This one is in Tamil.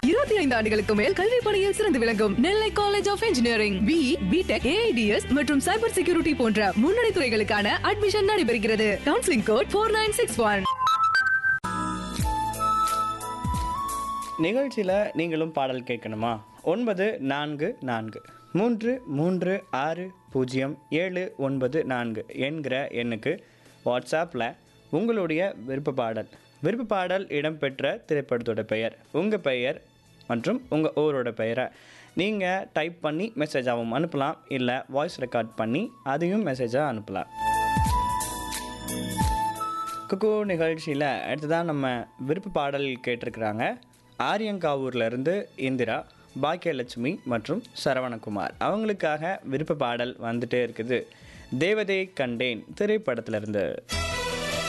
இருபத்தி ஐந்து ஆண்டுகளுக்கு மேல் கல்வி பணியில் சிறந்து விளங்கும் Nellai college of engineering B B Tech A I D S மற்றும் சைபர் செக்யூரிட்டி போன்ற முன்னணி துறைகளுக்கான அட்மிஷன் நடைபெறுகிறது counselling code four nine six one நிகழ்ச்சியில் நீங்களும் பாடல் கேட்கணுமா ஒன்பது நான்கு நான்கு மூன்று மூன்று ஆறு பூஜ்ஜியம் ஏழு ஒன்பது நான்கு என்கிற எண்ணுக்கு வாட்ஸ்அப்பில் உங்களுடைய விருப்ப பாடல் விருப்ப பாடல் இடம்பெற்ற திரைப்படத்தோட பெயர் உங்கள் பெயர் மற்றும் உங்கள் ஊரோட பெயரை நீங்கள் டைப் பண்ணி மெசேஜாகவும் அனுப்பலாம் இல்லை வாய்ஸ் ரெக்கார்ட் பண்ணி அதையும் மெசேஜாக அனுப்பலாம் குக்கு நிகழ்ச்சியில் அடுத்ததான் நம்ம விருப்ப பாடல் கேட்டிருக்கிறாங்க ஆரியங்காவூர்லேருந்து இந்திரா பாக்கியலட்சுமி மற்றும் சரவணகுமார் அவங்களுக்காக விருப்ப பாடல் வந்துட்டே இருக்குது தேவதை கண்டேன் திரைப்படத்திலிருந்து